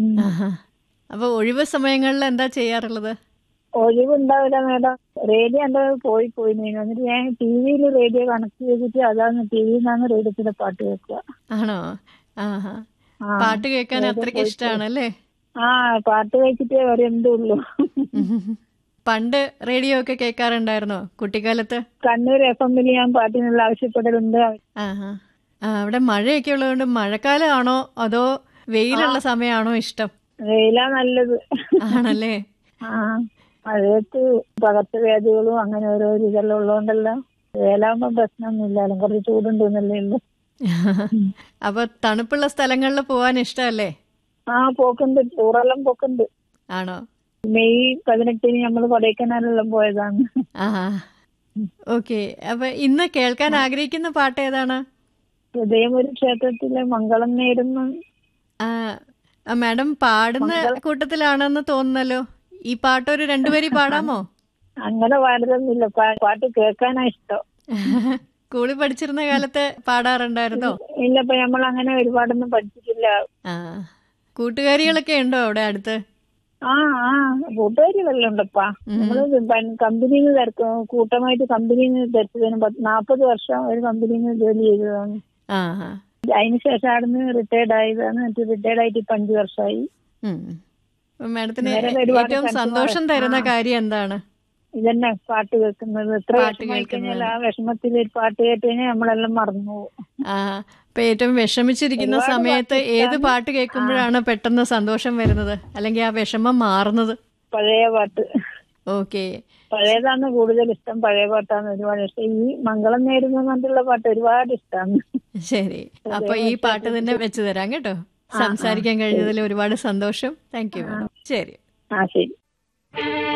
ഉം. ആഹാ. അപ്പൊ ഒഴിവ് സമയങ്ങളിൽ എന്താ ചെയ്യാറുള്ളത് ഒഴിവുണ്ടാവില്ല മേഡം റേഡിയോ എന്റെ പോയി പോയി നീ എന്നിട്ട് ഞാൻ ടി വിയിൽ റേഡിയോ കണക്ട് ചെയ്തിട്ട് അതാണ് ടി വിയിൽ നിന്നാണ് റേഡിയോത്തിലെ പാട്ട് കേൾക്കുക ആണോ ആഹാ ആ. പാട്ട് കേൾക്കാൻ റേഡിയോ അത്രയ്ക്ക് പോയി ഇഷ്ടാണല്ലേ ആ പാട്ട് കഴിച്ചിട്ടേ വരെ എന്തുള്ളൂ പണ്ട് റേഡിയോ ഒക്കെ കേൾക്കാറുണ്ടായിരുന്നോ കുട്ടിക്കാലത്ത് കണ്ണൂർ എഫ് എമ്മിൽ ഞാൻ പാട്ടിനുള്ള ആവശ്യപ്പെടലുണ്ട് ആഹാ ആ, അവിടെ മഴയൊക്കെ ഉള്ളതുകൊണ്ട് മഴക്കാലമാണോ അതോ വെയിലുള്ള സമയമാണോ ഇഷ്ടം വെയിലാ നല്ലത് ആണല്ലേ ആ മഴയത്ത് പകർച്ചവ്യാധികളും അങ്ങനെ ഓരോ ഇതെല്ലാം ഉള്ളതുകൊണ്ടല്ലോ വേലാകുമ്പോ പ്രശ്നമൊന്നുമില്ലല്ലോ കുറച്ച് ചൂടുണ്ടെന്നല്ലേ ഉള്ളൂ അപ്പൊ തണുപ്പുള്ള സ്ഥലങ്ങളിൽ പോവാൻ ഇഷ്ടമല്ലേ ആ പോക്കുണ്ട് ടൂറെല്ലാം പോക്കുണ്ട് ആണോ മെയ് പതിനെട്ടിന് നമ്മൾ കൊടൈക്കനാലെല്ലാം പോയതാണ് ആ ഓക്കെ അപ്പൊ ഇന്ന് കേൾക്കാൻ ആഗ്രഹിക്കുന്ന പാട്ട് ഏതാണ് ഹൃദയമൊരു ക്ഷേത്രത്തിലെ മംഗളം നേരുന്നു ആ ആ, മാഡം പാടുന്ന കൂട്ടത്തിലാണെന്ന് തോന്നുന്നല്ലോ ഈ പാട്ട് ഒരു രണ്ടുപേരി പാടാമോ അങ്ങനെ പാടുന്നില്ല പാട്ട് കേൾക്കാനാ ഇഷ്ടം സ്കൂളിൽ പഠിച്ചിരുന്ന കാലത്ത് പാടാറുണ്ടായിരുന്നോ ഇല്ല ഇപ്പൊ നമ്മൾ അങ്ങനെ ഒരുപാടൊന്നും പഠിച്ചിട്ടില്ല ആ കൂട്ടുകാരികളൊക്കെ ഉണ്ടോ അവിടെ അടുത്ത് ആ ആ കൂട്ടുകാരി വല്ലതും ഉണ്ടപ്പാ നമ്മള് കമ്പനിയിൽ നിന്ന് തിരക്കും കൂട്ടമായിട്ട് കമ്പനിയിൽ നിന്ന് തിരച്ചതിന് നാൽപ്പത് വർഷം ഒരു കമ്പനിയിൽ നിന്ന് ജോലി ചെയ്തതാണ് ആ ആ അതിന് ശേഷം അവിടുന്ന് റിട്ടയർഡ് ആയതാണ് എന്നിട്ട് റിട്ടയർഡ് ആയിട്ട് ഇപ്പൊ അഞ്ചു വർഷമായി ഉം. അപ്പൊ മാഡത്തിന് വേറെ ഒരുപാട് ഏറ്റവും friends സന്തോഷം തരുന്ന കാര്യം എന്താണ് ഇതന്നെ പാട്ട് കേൾക്കുന്നത് എത്ര പാട്ട് വിഷമായി കഴിഞ്ഞാൽ ആ വിഷമത്തിൽ ഒരു പാട്ട് കേട്ട് കഴിഞ്ഞാൽ നമ്മളെല്ലാം മറന്നു പോകും ആ ഇപ്പൊ ഏറ്റവും വിഷമിച്ചിരിക്കുന്ന ഒരുപാട് സമയത്ത് പാട്ട് ഏത് പാട്ട് കേൾക്കുമ്പോഴാണ് പെട്ടെന്ന് സന്തോഷം വരുന്നത് അല്ലെങ്കിൽ ആ വിഷമം മാറുന്നത് പഴയ പാട്ട് ഓക്കെ പഴയതാണ് കൂടുതൽ ഇഷ്ടം പഴയ പാട്ടാണ് ഒരുപാട് ഇഷ്ടം ഈ മംഗളം നേരുന്നു പറഞ്ഞിട്ടുള്ള പാട്ട് ഒരുപാട് ഇഷ്ടമാണ് ശരി അപ്പൊ ഈ പാട്ട് തന്നെ വെച്ച് തരാം കേട്ടോ സംസാരിക്കാൻ കഴിഞ്ഞതിൽ ഒരുപാട് സന്തോഷം താങ്ക് യു ശരി ആ ശരി